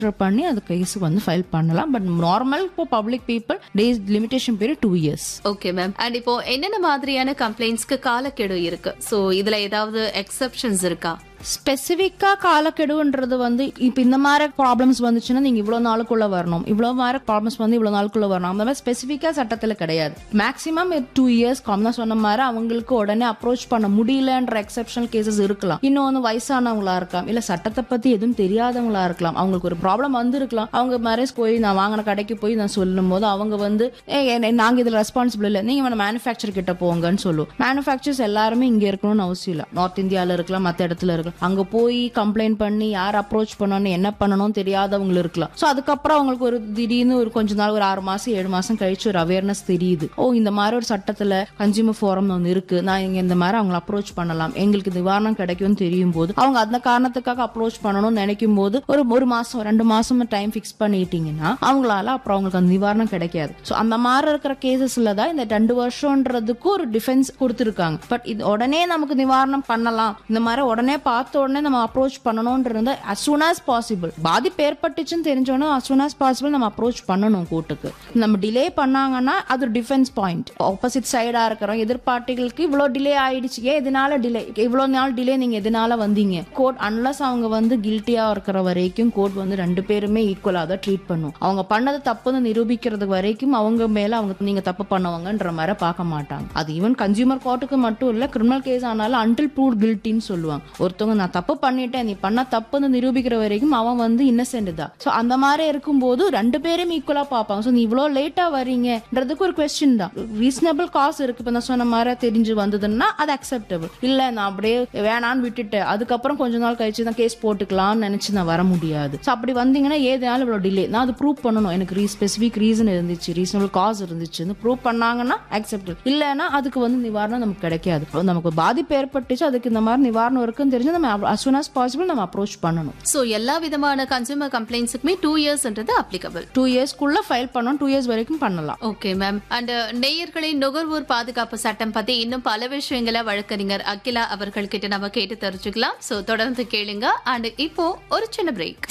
register பண்ணி அது case வந்து ஃபைல் பண்ணலாம் பட் நார்மல் இப்போ public people days limitation period two years okay ma'am and இப்போ என்னென்ன மாதிரியான கம்ப்ளைண்ட்ஸ்க்கு காலக்கெடு இருக்கு சோ இதுல ஏதாவது எக்ஸெப்ஷன்ஸ் இருக்கா ஸ்பெசிஃபிக்கா காலக்கெடுன்றது வந்து இப்ப இந்த மாதிரி ப்ராப்ளம்ஸ் வந்துச்சுன்னா நீங்க இவ்வளவு நாளுக்குள்ள வரணும் இவ்வளவு மாதிரி ப்ராப்ளம்ஸ் வந்து இவ்வளவு நாளுக்குள்ள வரணும் அந்த மாதிரி ஸ்பெசிஃபிக்கா சட்டத்துல கிடையாது மேக்ஸிமம் டூ இயர்ஸ் காமனா சொன்ன மாதிரி அவங்களுக்கு உடனே அப்ரோச் பண்ண முடியலன்ற எக்ஸெப்ஷனல் கேசஸ் இருக்கலாம் இன்னொன்னு வயசானவங்களா இருக்கலாம் இல்ல சட்டத்தை பத்தி எதுவும் தெரியாதவங்களா இருக்கலாம் அவங்களுக்கு ஒரு ப்ராப்ளம் வந்திருக்கலாம் அவங்க மேரேஜ் போய் நான் வாங்கின கடைக்கு போய் நான் சொல்லும் போது அவங்க வந்து "ஏய், என்ன- நாங்க இதுல ரெஸ்பான்சிபிள் இல்ல நீங்க மேனுஃபேக்சர் கிட்ட போங்கன்னு சொல்லுவோம் மேனுஃபேக்சர்ஸ் எல்லாருமே இங்க இருக்கணும்னு அவசியம் இல்ல நார்த் இந்தியால இருக்கலாம் மத்த இடத்துல இருக்கலாம் அங்க போய் கம்ப்ளைண்ட் பண்ணி யார் அப்ரோச் பண்ணணும் என்ன பண்ணணும் தெரியாதவங்க இருக்கலாம் சோ அதுக்கப்புறம் அவங்களுக்கு ஒரு திடீர்னு ஒரு கொஞ்ச நாள் ஒரு ஆறு மாசம் ஏழு மாசம் கழிச்சு ஒரு அவேர்னஸ் தெரியுது ஓ இந்த மாதிரி ஒரு சட்டத்துல கன்சியூமர் ஃபோரம் ஒன்று இருக்கு நான் இங்க இந்த மாதிரி அவங்களை அப்ரோச் பண்ணலாம் எங்களுக்கு நிவாரணம் கிடைக்கும்னு தெரியும் போது அவங்க அந்த காரணத்துக்காக அப்ரோச் பண்ணணும்னு நினைக்கும் போது ஒரு ஒரு மாசம் ரெண்டு மாசம் டைம் ஃபிக்ஸ் பண்ணிட்டீங்கன்னா அவங்களால அப்புறம் அவங்களுக்கு அந்த நிவாரணம் கிடைக்காது சோ அந்த மாதிரி இருக்கிற கேசஸ்ல தான் இந்த ரெண்டு வருஷம்ன்றதுக்கு ஒரு டிஃபென்ஸ் கொடுத்துருக்காங்க பட் இது உடனே நமக்கு நிவாரணம் பண்ணலாம் இந்த மாதிரி உடனே பார்த்த உடனே நம்ம அப்ரோச் பண்ணணும்ன்றது as soon as பாசிபிள் பாதிப்பு ஏற்பட்டுச்சுன்னு தெரிஞ்சோன்னா as soon as பாசிபிள் நம்ம அப்ரோச் பண்ணணும் கோர்ட்டுக்கு நம்ம டிலே பண்ணாங்கன்னா அது ஒரு டிஃபென்ஸ் பாயிண்ட் ஆப்போசிட் சைடா இருக்கிறோம் எதிர்பார்ட்டிகளுக்கு இவ்வளோ டிலே ஆயிடுச்சு ஏன் இதனால டிலே இவ்வளோ நாள் டிலே நீங்க எதனால வந்தீங்க கோர்ட் அன்லஸ் அவங்க வந்து கில்ட்டியா இருக்கிற வரைக்கும் கோர்ட் வந்து ரெண்டு பேருமே ஈக்குவலா தான் ட்ரீட் பண்ணும் அவங்க பண்ணது தப்புன்னு நிரூபிக்கிறது வரைக்கும் அவங்க மேல அவங்க நீங்க தப்பு பண்ணவங்கன்ற மாதிரி பார்க்க மாட்டாங்க அது ஈவன் கன்சியூமர் கோர்ட்டுக்கு மட்டும் இல்ல கிரிமினல் கேஸ் ஆனாலும் அன்டில் ப்ரூவ் கில்ட்டின்னு சொல்லுவாங்க ஒருத்தவங்க நான் தப்பு பண்ணிட்டேன் நீ பண்ண தப்புன்னு நிரூபிக்கிற வரைக்கும் அவன் வந்து இன்னசென்ட் தான் ஸோ அந்த மாதிரி இருக்கும்போது ரெண்டு பேரும் ஈக்குவலா பார்ப்பாங்க ஸோ நீ இவ்வளோ லேட்டா வரீங்கன்றதுக்கு ஒரு கொஸ்டின் தான் ரீசனபிள் காசு இருக்கு இப்போ நான் சொன்ன மாதிரி தெரிஞ்சு வந்ததுன்னா அது அக்செப்டபிள் இல்ல நான் அப்படியே வேணான்னு விட்டுட்டேன் அதுக்கப்புறம் கொஞ்ச நாள் கழிச்சு தான் கேஸ் போட்டுக்கலாம்னு நினைச்சு நான் வர முடியாது ஸோ அப்படி வந்தீங்கன்னா ஏதுனாலும் இவ்வளோ டிலே நான் அது ப்ரூவ் பண்ணணும் எனக்கு ரீ ஸ்பெசிஃபிக் ரீசன் இருந்துச்சு ரீசனபிள் காஸ் இருந்துச்சுன்னு ப்ரூவ் பண்ணாங்கன்னா அக்செப்டபிள் இல்லைன்னா அதுக்கு வந்து நிவாரணம் நமக்கு கிடைக்காது அப்போ நமக்கு பாதிப்பு ஏற்பட்டுச்சு அதுக்கு இந்த மாதிரி நிவாரணம் இருக்குன்னு தெரிஞ்சு நம்ம as soon as possible நம்ம அப்ரோச் பண்ணணும் சோ எல்லா விதமான கன்சூமர் கம்ப்ளைண்ட்ஸுக்குமே டூ இயர்ஸ்ன்றது அப்ளிகபிள் டூ இயர்ஸ்க்குள்ள ஃபைல் பண்ணணும் டூ இயர்ஸ் வரைக்கும் பண்ணலாம் ஓகே மேம் அண்ட் நேயர்களின் நுகர்வோர் பாதுகாப்பு சட்டம் பத்தி இன்னும் பல விஷயங்களை வழக்கறிஞர் அகிலா அவர்கள் கிட்ட நம்ம கேட்டு தெரிஞ்சுக்கலாம் சோ தொடர்ந்து கேளுங்க அண்ட் இப்போ ஒரு சின்ன பிரேக்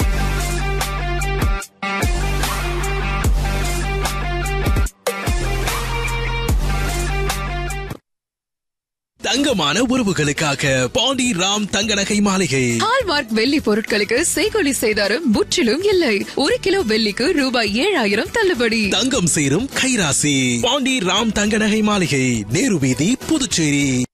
தங்கமான உறவுகளுக்காக பாண்டி ராம் தங்க நகை மாளிகை ஹால்மார்க் வெள்ளி பொருட்களுக்கு செய்கொலி செய்தாரும் முற்றிலும் இல்லை ஒரு கிலோ வெள்ளிக்கு ரூபாய் ஏழாயிரம் தள்ளுபடி தங்கம் சேரும் கைராசி பாண்டி ராம் தங்க நகை மாளிகை நேரு வீதி புதுச்சேரி